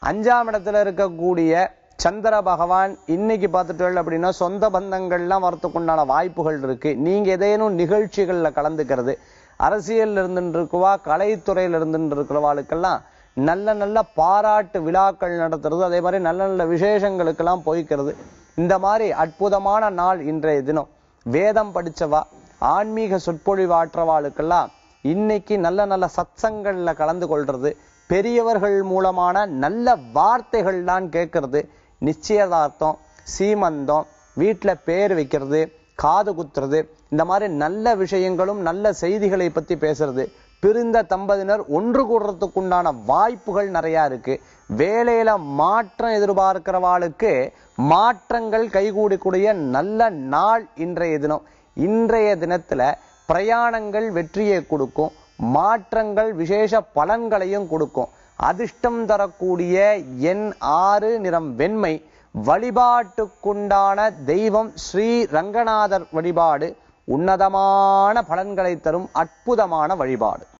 அஞ்சாம் இடத்துல இருக்கக்கூடிய சந்திர பகவான் இன்னைக்கு பார்த்துட்டோம் அப்படின்னா சொந்த பந்தங்கள்லாம் வரத்துக்குண்டான வாய்ப்புகள் இருக்கு நீங்க ஏதேனும் நிகழ்ச்சிகள்ல கலந்துக்கிறது அரசியல் இருந்துட்டு இருக்குவா கலைத்துறையில இருந்துட்டு இருக்கிறவாளுக்கெல்லாம் நல்ல நல்ல பாராட்டு விழாக்கள் நடத்துறது அதே மாதிரி நல்ல நல்ல விசேஷங்களுக்கெல்லாம் போய்க்கிறது இந்த மாதிரி அற்புதமான நாள் இன்றைய தினம் வேதம் படிச்சவா ஆன்மீக சொற்பொழிவாற்றவாளுக்கெல்லாம் இன்னைக்கு நல்ல நல்ல சத்சங்கள்ல கலந்து கொள்றது பெரியவர்கள் மூலமான நல்ல வார்த்தைகள்லாம் கேட்கறது நிச்சயதார்த்தம் சீமந்தம் வீட்டுல பேர் வைக்கிறது காது குத்துறது இந்த மாதிரி நல்ல விஷயங்களும் நல்ல செய்திகளை பத்தி பேசுறது பிரிந்த தம்பதியினர் ஒன்று கூடுறதுக்குண்டான வாய்ப்புகள் நிறைய இருக்கு வேலையில மாற்றம் எதிர்பார்க்கிறவாளுக்கு மாற்றங்கள் கைகூடக்கூடிய நல்ல நாள் இன்றைய தினம் இன்றைய தினத்துல பிரயாணங்கள் வெற்றியை கொடுக்கும் மாற்றங்கள் விசேஷ பலன்களையும் கொடுக்கும் அதிர்ஷ்டம் தரக்கூடிய எண் ஆறு நிறம் வெண்மை வழிபாட்டுக்குண்டான தெய்வம் ஸ்ரீ ரங்கநாதர் வழிபாடு உன்னதமான பலன்களை தரும் அற்புதமான வழிபாடு